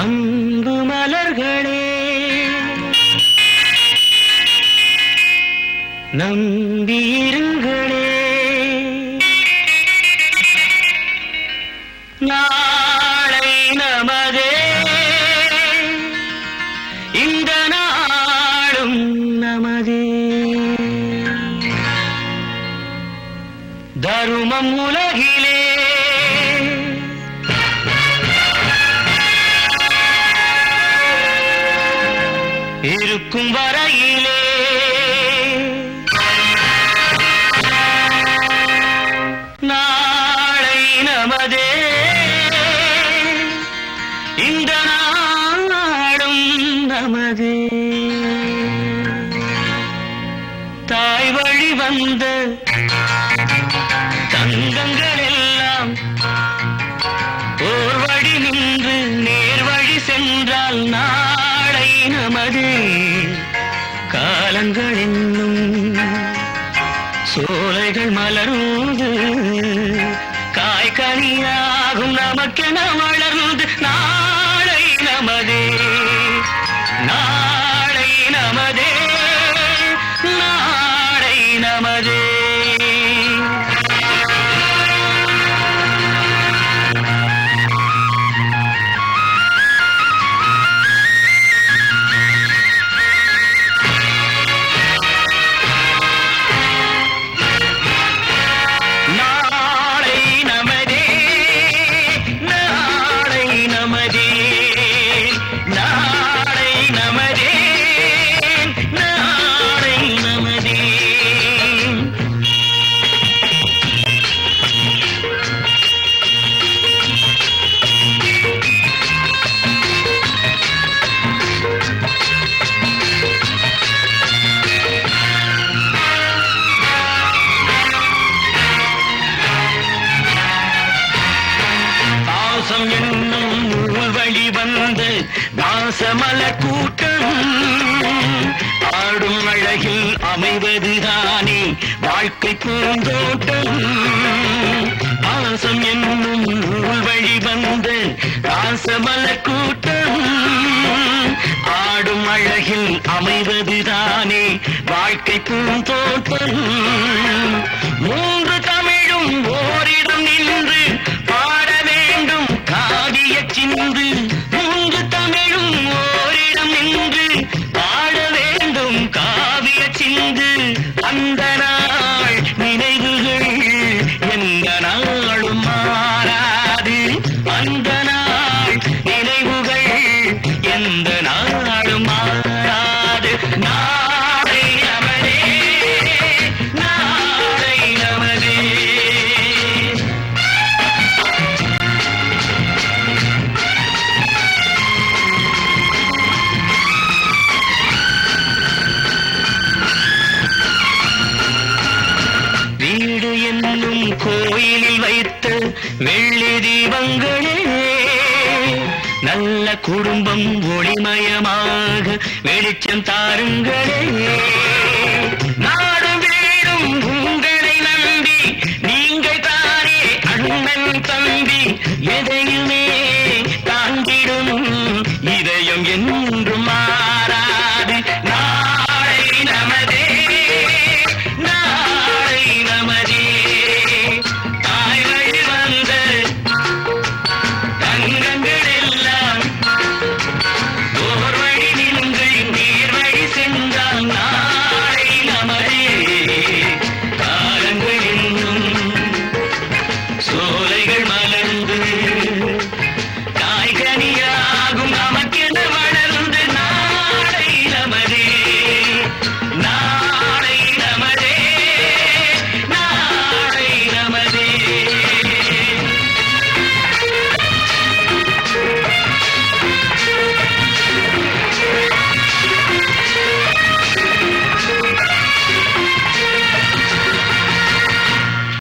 அன்பு மலர்களே நம்பியிருங்களே நாளை நமதே இந்த நாளும் நமதே தருமம் உலகிலே இருக்கும் வரையிலே நாளை நமதே இந்த நாடும் நமதே தாய் வழி வந்த தங்கங்கள் எல்லாம் ஓர் வழி நின்று நேர் வழி சென்றால் நாளை நமது காலங்கள் என்னும் சோலைகள் மலர்ந்து காய்கனியாகும் நமக்கென வளர்ந்து நாளை நமதே நாளை நமதே நாளை நமதே நாளை நமதே நாளை நமதே நாளை நமதே நாளை நமதே பாசம் என்னும் நூல் வழி வந்து தாசமல கூட்டம் ஆடும் அழகில் அமைவதுதானே வாழ்க்கை பூந்தோட்டம் பாசம் என்னும் நூல் வழி வந்து தாசமல கூட்டம் ஆடும் அழகில் அமைவதுதானே வாழ்க்கை பூந்தோட்டம் மூன்று தமிழும் ஓரிடம் நின்று பாட வேண்டும் காவிய சிந்து மூன்று தமிழும் ஓரிடம் நின்று பாட வேண்டும் காவிய சிந்து அந்த நாள் நினைவுகள் எந்த நாளும் மாறாது அந்த நாள் நினைவுகள் எந்த நாளும் மாறாது நாளை நமதே நாளை நமதே வீடு என்னும் கோயிலில் வைத்த வெள்ளி தீபங்களே நல்ல குடும்பம் ஒளிமயமாக வெளிச்சம் தாருங்களே நாடும் வீடும் உங்களை நம்பி நீங்கள் தானே அண்ணன் தம்பி எதையுமே தாங்கிடும் இதயம் என்ன